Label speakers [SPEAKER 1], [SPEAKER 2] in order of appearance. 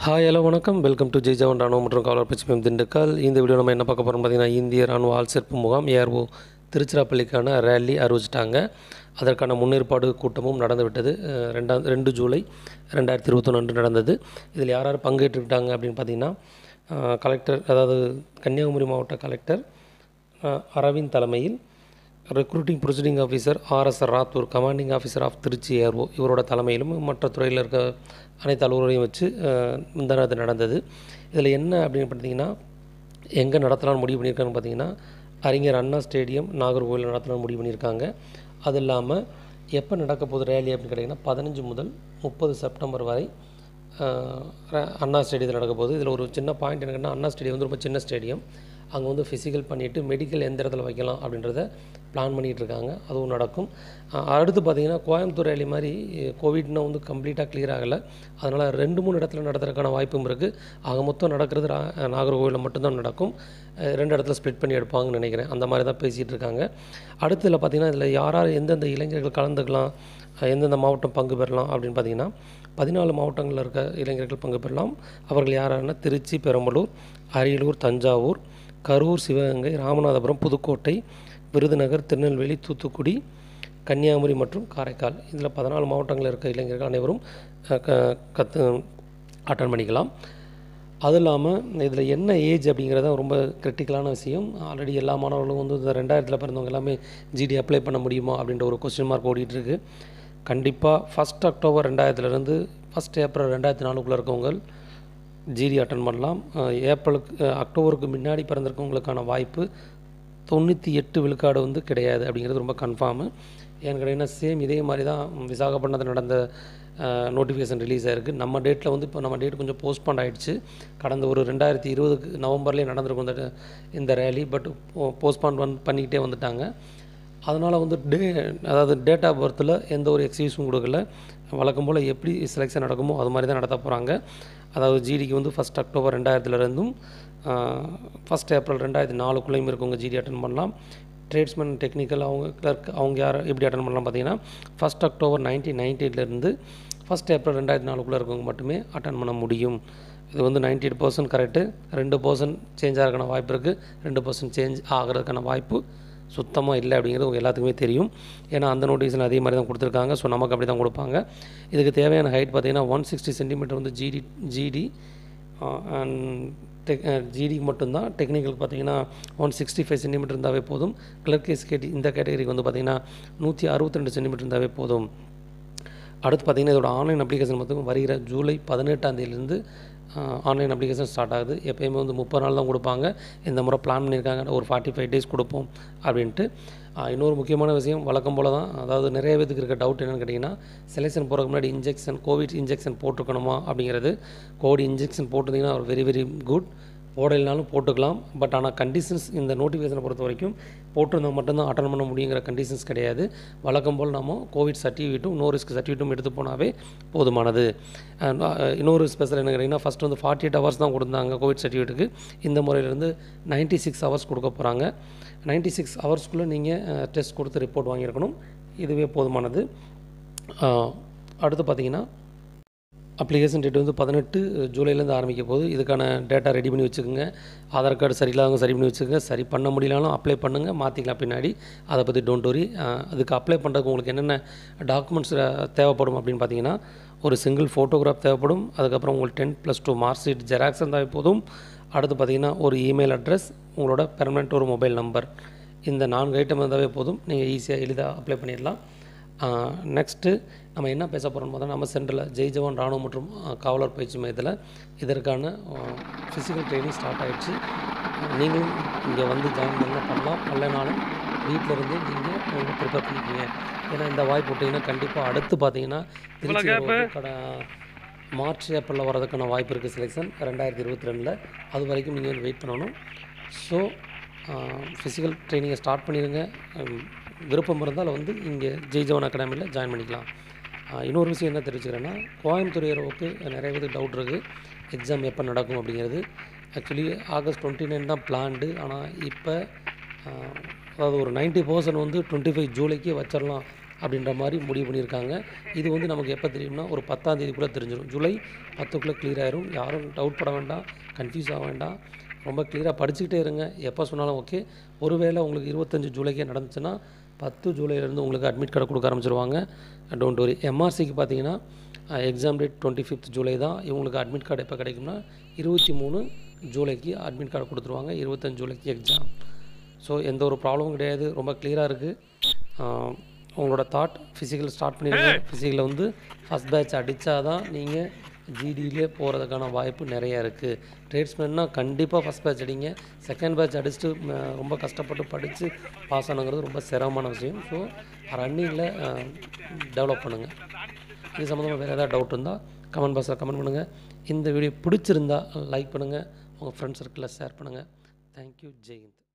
[SPEAKER 1] hi hello வணக்கம் welcome to Jai Jawan ராணுவ மற்றும் காவலர் பச்சிமம் திண்டுக்கல் இந்த வீடியோ நம்ம என்ன பார்க்க போகிறோம் பார்த்தீங்கன்னா இந்திய ராணுவ ஆள் சேர்ப்பு முகாம் ஏர்ஓ திருச்சிராப்பள்ளிக்கான ரேலி அறிவிச்சிட்டாங்க அதற்கான முன்னேற்பாடு கூட்டமும் நடந்து விட்டது அஹ் ரெண்டாம் ரெண்டு ஜூலை ரெண்டாயிரத்தி இருபத்தொன்று அன்று நடந்தது இதில் யார் யார் பங்கேற்றுக்கிட்டாங்க அப்படின்னு பார்த்தீங்கன்னா அஹ் கலெக்டர் அதாவது கன்னியாகுமரி மாவட்ட கலெக்டர் அஹ் அரவிந்த் தலைமையில் recruiting proceeding officer RS Rathore commanding officer of Trichy ARO இவரோட தலைமையிலும் மற்ற துறையில் இருக்க அனைத்து அலுவலரையும் வச்சு அஹ், இந்த இது நடந்தது இதில் என்ன அப்படின்னு பார்த்தீங்கன்னா எங்கே நடத்தலாம்னு முடிவு பண்ணியிருக்காங்கன்னு பார்த்தீங்கன்னா அறிஞர் அண்ணா ஸ்டேடியம் நாகர்கோவில் நடத்தலாம்னு முடிவு பண்ணியிருக்காங்க அது இல்லாமல் எப்போ நடக்க போகுது ரேலி அப்படின்னு கேட்டிங்கன்னா பதினஞ்சு முதல் முப்பது செப்டம்பர் வரை ஆஹ் ர- அண்ணா ஸ்டேடியத்தில் நடக்க போகுது இதில் ஒரு சின்ன பாயிண்ட் என்னன்னா அண்ணா ஸ்டேடியம் வந்து ரொம்ப சின்ன ஸ்டேடியம் அங்கே வந்து ஃபிசிக்கல் பண்ணிவிட்டு மெடிக்கல் எந்த இடத்துல வைக்கலாம் அப்படின்றத பிளான் பண்ணிகிட்டு இருக்காங்க அதுவும் நடக்கும் ஆஹ் அடுத்து பார்த்தீங்கன்னா கோயம்புத்தூர் ரேலி மாதிரி கோவிட்னா வந்து கம்ப்ளீட்டாக clear ஆகலை அதனால் ரெண்டு மூணு இடத்துல நடத்துறதுக்கான வாய்ப்பும் இருக்குது ஆக மொத்தம் நடக்கிறது ரா- நாகர்கோவிலில் மட்டும்தான் நடக்கும் அஹ் ரெண்டு இடத்துல ஸ்ப்ளிட் பண்ணி எடுப்பாங்கன்னு நினைக்கிறேன் அந்த மாதிரி தான் பேசிகிட்டு இருக்காங்க அடுத்து இதில் பார்த்தீங்கன்னா இதில் யார் யார் எந்தெந்த இளைஞர்கள் கலந்துக்கலாம் அஹ் எந்தெந்த மாவட்டம் பங்கு பெறலாம் அப்படின்னு பார்த்தீங்கன்னா பதினாலு மாவட்டங்களில் இருக்க இளைஞர்கள் பங்கு பெறலாம் அவர்கள் யாராருன்னா திருச்சி பெரம்பலூர் அரியலூர் தஞ்சாவூர் கரூர் சிவகங்கை ராமநாதபுரம் புதுக்கோட்டை விருதுநகர் திருநெல்வேலி தூத்துக்குடி கன்னியாகுமரி மற்றும் காரைக்கால் இதில் பதினாலு மாவட்டங்களில் இருக்க இளைஞர்கள் அனைவரும் அஹ், க கற்று அட்டன் பண்ணிக்கலாம் அது இல்லாமல் இதில் என்ன ஏஜ் அப்படிங்கிறது தான் ரொம்ப கிரிட்டிக்கலான விஷயம் ஆல்ரெடி எல்லா மாணவர்களும் வந்து இந்த ரெண்டாயிரத்தில் பிறந்தவங்க எல்லாமே ஜிடி அப்ளை பண்ண முடியுமா அப்படின்ற ஒரு கொஸ்டின் மார்க் ஓடிட்டுருக்கு கண்டிப்பாக ஃபஸ்ட் அக்டோபர் ரெண்டாயிரத்துலேருந்து ஃபஸ்ட் ஏப்ரல் ரெண்டாயிரத்தி நாலுக்குள்ளே இருக்கவங்க ஜிடி அட்டன் பண்ணலாம் அஹ் ஏப்ரலுக்கு அஹ் அக்டோபருக்கு முன்னாடி பிறந்திருக்கவங்களுக்கான வாய்ப்பு தொண்ணூற்றி எட்டு விழுக்காடு வந்து கிடையாது அப்படிங்கிறது ரொம்ப கன்ஃபார்மு ஏன்னு கேட்டிங்கன்னா சேம் இதே மாதிரி தான் விசாகப்பட்டினத்தில் நடந்த நோட்டிஃபிகேஷன் ரிலீஸ் ஆயிருக்கு நம்ம டேட்டில் வந்து இப்போ நம்ம டேட் கொஞ்சம் போஸ்ட்பாண்ட் ஆயிடுச்சு கடந்த ஒரு ரெண்டாயிரத்தி இருபதுக்கு நவம்பர்லேயே நடந்திருக்கும் இந்த இந்த ரேலி பட் போஸ்ட்பாண்ட் வந்து பண்ணிக்கிட்டே வந்துட்டாங்க அதனால் வந்து டே அதாவது டேட் ஆஃப் பர்த்தில் எந்த ஒரு எக்ஸ்கியூஸும் கொடுக்கல வழக்கம் போல் எப்படி செலெக்ஷன் நடக்குமோ அது மாதிரி தான் நடத்த போகிறாங்க அதாவது ஜிடிக்கு வந்து ஃபஸ்ட் அக்டோபர் ரெண்டாயிரத்துலேருந்தும் ஃபஸ்ட் ஏப்ரல் ரெண்டாயிரத்தி நாலுக்குள்ளேயும் இருக்கவங்க ஜிடி அட்டன் பண்ணலாம் ட்ரேட்ஸ்மேன் டெக்னிக்கல் அவங்க கிளர்க் அவங்க யார் எப்படி அட்டன் பண்ணலாம் பார்த்தீங்கன்னா ஃபஸ்ட் அக்டோபர் நைன்டீன் நைன்ட்டிலேருந்து ஃபஸ்ட் ஏப்ரல் ரெண்டாயிரத்தி நாலுக்குள்ளே இருக்கவங்க மட்டுமே அட்டன் பண்ண முடியும் இது வந்து நைன்டி எயிட் பர்சன்ட் கரெக்டு ரெண்டு பர்சன்ட் சேஞ்ச் ஆகிறதுக்கான வாய்ப்பு இருக்குது ரெண்டு பர்சன்ட் சேஞ்ச் ஆகிறதுக்கான வாய்ப்பு சுத்தமாக இல்லை அப்படிங்கிறது உங்க எல்லாத்துக்குமே தெரியும் ஏன்னா அந்த நோட்டீஸில் அதே மாதிரி தான் கொடுத்துருக்காங்க ஸோ நமக்கு அப்படி தான் கொடுப்பாங்க இதுக்கு தேவையான ஹைட் பார்த்தீங்கன்னா ஒன் சிக்ஸ்டி சென்டிமீட்டர் வந்து ஜிடி ஜிடி அண்ட் டெக் ஜிடிக்கு மட்டும்தான் டெக்னிக்கலுக்கு பார்த்தீங்கன்னா ஒன் சிக்ஸ்டி ஃபைவ் சென்டிமீட்டர் இருந்தாவே போதும் கிளர்க் எஸ்கேடி இந்த கேட்டகரிக்கு வந்து பார்த்தீங்கன்னா நூற்றி அறுபத்தி ரெண்டு சென்டிமீட்டர் இருந்தாவே போதும் அடுத்து பார்த்தீங்கன்னா இதோட ஆன்லைன் அப்ளிகேஷன் மட்டும் வருகிற ஜூலை பதினெட்டாம் தேதியிலேருந்து ஆன்லைன் அப்ளிகேஷன் ஸ்டார்ட் ஆகுது எப்பயுமே வந்து முப்பது நாள் தான் கொடுப்பாங்க இந்த முறை பிளான் பண்ணியிருக்காங்க ஒரு ஃபார்ட்டி ஃபைவ் டேஸ் கொடுப்போம் அப்படின்ட்டு ஆஹ் இன்னொரு முக்கியமான விஷயம் வழக்கம் போல தான் அதாவது நிறைய பேத்துக்கு இருக்க டவுட் என்னென்னு கேட்டிங்கன்னா செலெக்ஷன் போகிறதுக்கு முன்னாடி இன்ஜெக்ஷன் கோவிட் இன்ஜெக்ஷன் போட்டிருக்கணுமா அப்படிங்கிறது கோவிட் இன்ஜெக்ஷன் போட்டிருந்தீங்கன்னா வெரி வெரி குட் போடலைனாலும் போட்டுக்கலாம் பட் ஆனால் கண்டிஷன்ஸ் இந்த நோட்டிஃபிகேஷனை பொறுத்த வரைக்கும் போட்டிருந்தா மட்டும்தான் அட்டன் பண்ண முடியுங்கிற கண்டிஷன்ஸ் கிடையாது வழக்கம் போல் நம்ம கோவிட் சர்டிஃபிகேட்டும் நோ ரிஸ்க் சர்டிஃபிகேட்டும் எடுத்து போனாவே போதுமானது And, அஹ், இன்னொரு ஸ்பெஷல் என்ன கேட்டிங்கன்னா ஃபஸ்ட் வந்து ஃபார்ட்டி எயிட் ஹவர்ஸ் தான் கொடுத்தாங்க கோவிட் சர்டிஃபிகேட்டுக்கு இந்த முறையிலேருந்து நைன்ட்டி சிக்ஸ் ஹவர்ஸ் கொடுக்க போகிறாங்க நைன்ட்டி சிக்ஸ் ஹவர்ஸ்க்குள்ளே நீங்கள் டெஸ்ட் கொடுத்து ரிப்போர்ட் வாங்கியிருக்கணும் இதுவே போதுமானது அஹ், அடுத்து பார்த்தீங்கன்னா அப்ளிகேஷன் டேட் வந்து பதினெட்டு ஜூலைலேருந்து ஆரம்பிக்க போகுது இதுக்கான டேட்டா ரெடி பண்ணி வச்சுக்கோங்க ஆதார் கார்டு சரியில்லாதவங்க சரி பண்ணி வச்சுக்கோங்க சரி பண்ண முடியலனாலும் அப்ளை பண்ணுங்கள் மாற்றிக்கலாம் பின்னாடி அதை பற்றி டோன்ட் வரி அதுக்கு அப்ளை பண்ணுறதுக்கு உங்களுக்கு என்னென்ன டாக்குமெண்ட்ஸ் தேவைப்படும் அப்படின்னு பார்த்தீங்கன்னா ஒரு சிங்கிள் ஃபோட்டோகிராஃப் தேவைப்படும் அதுக்கப்புறம் உங்களுக்கு tenth plus two mark sheet xerox இருந்தால் போதும் அடுத்து பார்த்தீங்கன்னா ஒரு இமெயில் அட்ரஸ் உங்களோட பெர்மனெண்ட் ஒரு மொபைல் நம்பர் இந்த நான்கு ஐட்டம் இருந்தாவே போதும் நீங்கள் ஈஸியாக எளிதாக அப்ளை பண்ணிடலாம் நெக்ஸ்ட்டு நம்ம என்ன பேச போகிறோம்னு பார்த்தா நம்ம சென்டரில் ஜெய் ஜவான் ராணுவ மற்றும் ஆஹ், காவலர் பயிற்சி மையத்தில் இதற்கான ஃபிசிக்கல் ட்ரைனிங் ஸ்டார்ட் ஆயிடுச்சு நீங்களும் இங்கே வந்து ஜாயின் பண்ண பண்ணலாம் பண்ணலைனாலும் வீட்டில் இருந்து நீங்கள் உங்களுக்கு ப்ரிப்பேர் பண்ணிக்கிங்க ஏன்னா இந்த வாய்ப்பு விட்டிங்கன்னா கண்டிப்பாக அடுத்து பார்த்தீங்கன்னா திருச்சி ஒரு கடை மார்ச் ஏப்ரலில் வரதுக்கான வாய்ப்பு இருக்குது செலெக்ஷன் ரெண்டாயிரத்தி இருபத்தி ரெண்டில் அது வரைக்கும் நீங்கள் வெயிட் பண்ணணும் ஸோ ஃபிசிக்கல் ட்ரைனிங்கை ஸ்டார்ட் பண்ணிடுங்க ஹம், விருப்பம் இருந்தால் வந்து இங்கே ஜெய் ஜவான் அகாடமியில் ஜாயின் பண்ணிக்கலாம் ஆஹ், இன்னொரு விஷயம் என்ன தெரிவிச்சுக்கிறேன்னா கோயம்புத்தூர் ஏரோவுக்கு நிறைய பேருக்கு டவுட் இருக்குது எக்ஸாம் எப்போ நடக்கும் அப்படிங்கிறது ஆக்சுவலி ஆகஸ்ட் டுவெண்ட்டி நைன் தான் பிளான்டு ஆனால் இப்போ அதாவது ஒரு நைன்ட்டி பர்சன்ட் வந்து டுவெண்ட்டி ஃபைவ் ஜூலைக்கே வச்சிடலாம் அப்படின்ற மாதிரி முடிவு பண்ணியிருக்காங்க இது வந்து நமக்கு எப்போ தெரியும்னா ஒரு பத்தாம் தேதிக்குள்ளே தெரிஞ்சிடும் ஜூலை பத்துக்குள்ளே clear ஆயிரும் யாரும் டவுட் பட வேண்டாம் கன்ஃபியூஸ் ஆக வேண்டாம் ரொம்ப கிளியராக படிச்சுக்கிட்டே இருங்க எப்போ சொன்னாலும் ஓகே ஒருவேளை உங்களுக்கு இருபத்தஞ்சு ஜூலைக்கே நடந்துச்சுன்னா பத்து ஜூலைலேருந்து உங்களுக்கு அட்மிட் கார்டு கொடுக்க ஆரம்பிச்சிருவாங்க டோன்ட் வரி எம்ஆர்சிக்கு பார்த்தீங்கன்னா exam date twenty fifth July தான் இவங்களுக்கு அட்மிட் கார்டு எப்போ கிடைக்கும்னா இருபத்தி மூணு ஜூலைக்கு அட்மிட் கார்டு கொடுத்துருவாங்க இருபத்தஞ்சு ஜூலைக்கு எக்ஸாம் ஸோ எந்த ஒரு ப்ராப்ளமும் கிடையாது ரொம்ப கிளியராக இருக்குது உங்களோட தாட் ஃபிசிக்கல் ஸ்டார்ட் பண்ணிடுங்க ஃபிசிக்கலில் வந்து ஃபஸ்ட் பேட்ச் அடித்தா தான் நீங்கள் ஜிடியிலே போகிறதுக்கான வாய்ப்பு நிறையா இருக்குது ட்ரேட்ஸ்மேன்னா கண்டிப்பாக ஃபஸ்ட் பேட்ச் அடிங்க செகண்ட் பேட்ச் அடிச்சுட்டு ம, ரொம்ப கஷ்டப்பட்டு படித்து பாஸ் ஆனுங்கிறது ரொம்ப சிரமமான விஷயம் ஸோ ரன்னிங்கில் டெவலப் பண்ணுங்கள் இது சம்மந்தமாக வேறு ஏதாவது டவுட் இருந்தால் கமெண்ட் பாக்ஸில் கமெண்ட் பண்ணுங்கள் இந்த வீடியோ பிடிச்சிருந்தா லைக் பண்ணுங்கள் உங்கள் ஃப்ரெண்ட்ஸ் சர்க்கிளில் ஷேர் பண்ணுங்கள் தேங்க்யூ ஜெயந்த்